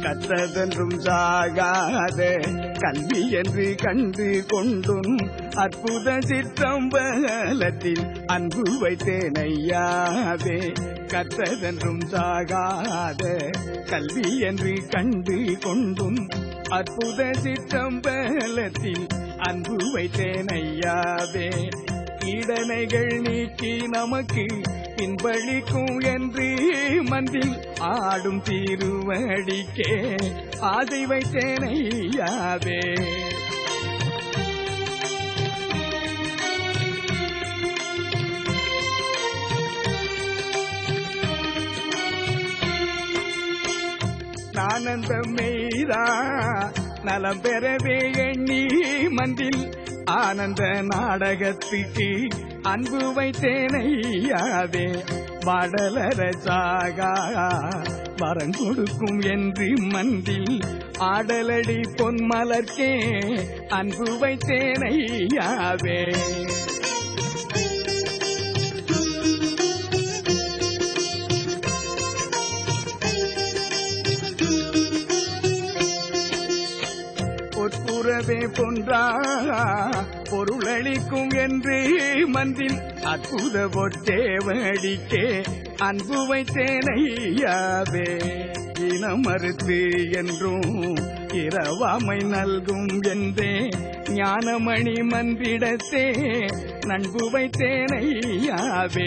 கற்றதென்றும் சாகாத கல்வி என்று கண்டு கொண்டும் அற்புத சிற்றம்பலத்தில் அன்பு வைத்தேன் ஐயாவே கற்றதென்றும் சாகாத கல்வி என்று கண்டு கொண்டும் அற்புத சிற்றம்பலத்தில் அன்பு வைத்தேன் ஐயாவே இடனைகள் நீக்கி நமக்கு பின்பளிக்கும் என்று மந்தில் ஆடும் திருவடிக்கே ஆசை வைத்தேன் ஐயாவே ஆனந்த மெய்தா நலம் பெறவே எண்ணி மந்தில் ஆனந்த நாடகத்துக்கு அன்பு வைத்தேனையாவே வடலர சாகா வரம் கொடுக்கும் என்று மந்தில் ஆடலடி பொன்மலர்க்கே அன்பு வைத்தேனையாவே பொற்புறவே பொன்றா பொருளளிக்கும் என்று மந்தில் அற்புத பொற்றேவடிக்கே அன்பு வைத்தேனையாவே இனம் மறுத்து என்றும் இரவாமை நல்கும் என்றே ஞானமணி மன்றிடத்தே நண்பு வைத்தேனையாவே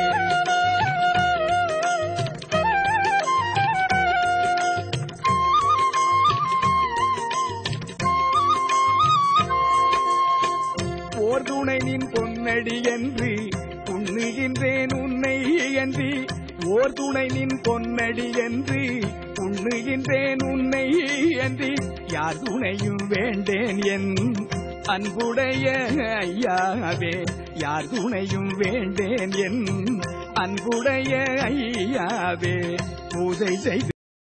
போர் துணை நின் பொன்னடி என்று உண்ணுகின்றேன் உன்னை என்று ஓர் துணை நின் பொன்னடி என்று உண்ணுகின்றேன் உன்னை என்று யார் துணையும் வேண்டேன் என் அன்புடைய ஐயாவே யார் துணையும் வேண்டேன் என் அன்புடைய ஐயாவே பூஜை செய்து